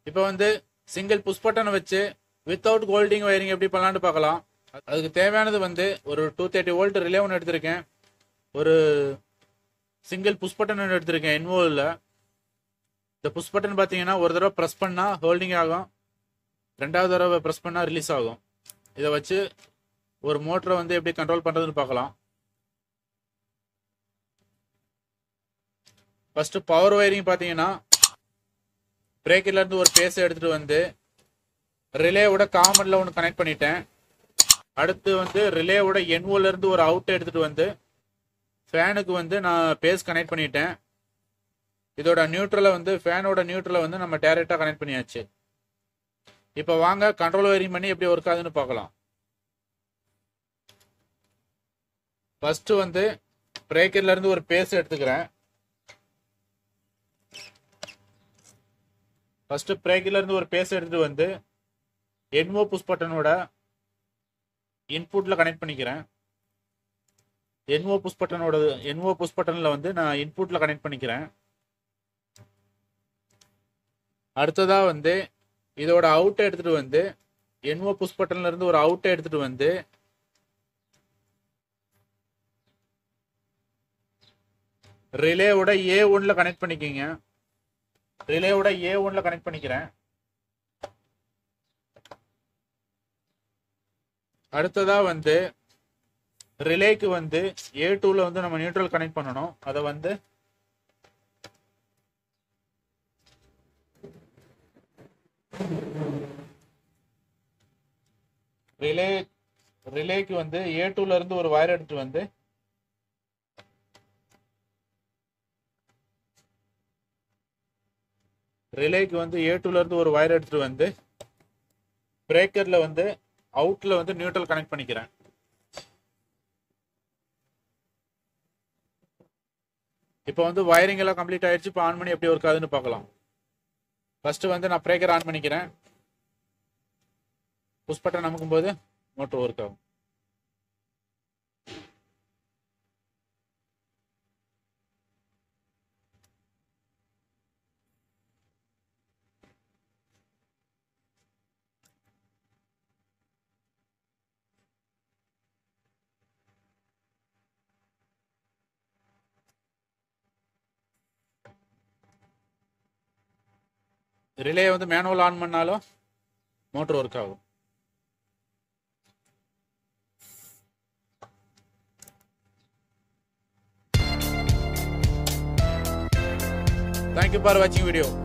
இப்போ வந்து single push பட்டனை வச்சு வித்தவுட் கோல்டிங் வயரிங் எப்படி பண்ணலான்னு பார்க்கலாம் அதுக்கு தேவையானது வந்து ஒரு டூ தேர்ட்டி வோல்ட் ரிலே ஒன்று எடுத்திருக்கேன் ஒரு சிங்கிள் புஷ் பட்டன் ஒன்று எடுத்திருக்கேன் என்வோவில் இந்த புஷ் பட்டன் பார்த்தீங்கன்னா ஒரு தடவை ப்ரெஸ் பண்ணால் ஹோல்டிங் ஆகும் ரெண்டாவது தடவை ப்ரெஸ் பண்ணால் ரிலீஸ் ஆகும் இதை வச்சு ஒரு மோட்டரை வந்து எப்படி கண்ட்ரோல் பண்ணுறதுன்னு பார்க்கலாம் ஃபர்ஸ்ட் பவர் ஒயரிங் பார்த்தீங்கன்னா பிரேக்கில் இருந்து ஒரு பேஸை எடுத்துட்டு வந்து ரிலேவோட காமன்ல ஒன்று கனெக்ட் பண்ணிட்டேன் அடுத்து வந்து ரிலேவோட என்வோல இருந்து ஒரு அவுட் எடுத்துட்டு வந்து ஃபேனுக்கு வந்து நான் பேஸ் கனெக்ட் பண்ணிட்டேன் இதோட நியூட்ரலை வந்து ஃபேனோட நியூட்ரலை வந்து நம்ம டேரெக்டாக கனெக்ட் பண்ணியாச்சு இப்போ வாங்க கண்ட்ரோல் ஒயரிங் பண்ணி எப்படி ஒர்க் ஆகுதுன்னு பார்க்கலாம் ஃபர்ஸ்ட் வந்து பிரேக்கர்ல இருந்து ஒரு பேஸ் எடுத்துக்கிறேன் ஃபர்ஸ்ட் பிரேக்கில் இருந்து ஒரு பேஸ் எடுத்துட்டு வந்து என்ஓ புஷ் பட்டனோட இன்புட்ல கனெக்ட் பண்ணிக்கிறேன் என்ஓ புஷ் பட்டனோட என்ஓ புஷ் பட்டன்ல வந்து நான் இன்புட்ல கனெக்ட் பண்ணிக்கிறேன் அடுத்ததா வந்து இதோட அவுட்டை எடுத்துட்டு வந்து என்ஓ புஷ் பட்டன்ல இருந்து ஒரு அவுட்டை எடுத்துட்டு வந்து ரிலேவோட ஏ ஒன்ல கனெக்ட் பண்ணிக்கிங்க ரிலேவோட ஏ ஒன்ல கனெக்ட் பண்ணிக்கிறேன் அடுத்ததா வந்து ரிலேக்கு வந்து ஏ டூல வந்து நம்ம நியூட்ரல் கனெக்ட் பண்ணணும் அதை வந்து ரிலே ரிலேக்கு வந்து ஏ டூல இருந்து ஒரு வயர் எடுத்து வந்து ரிலேக்கு வந்து ஏ டூல இருந்து ஒரு வயர் எடுத்துட்டு வந்து பிரேக்கர்ல வந்து அவுட்ல வந்து நியூட்ரல் கனெக்ட் பண்ணிக்கிறேன் இப்போ வந்து வயரிங் எல்லாம் கம்ப்ளீட் ஆயிடுச்சு இப்போ ஆன் பண்ணி எப்படி ஒர்க் ஆகுதுன்னு பார்க்கலாம் ஃபர்ஸ்ட் வந்து நான் பிரேக்கர் ஆன் பண்ணிக்கிறேன் புஷ் பட்டன் அமுக்கும் போது மோட்டர் ஒர்க் ஆகும் ரிலே வந்து மேனுவல் ஆன் பண்ணாலும் மோட்டர் ஒர்க் ஆகும் தேங்க்யூ ஃபார் வாட்சிங் வீடியோ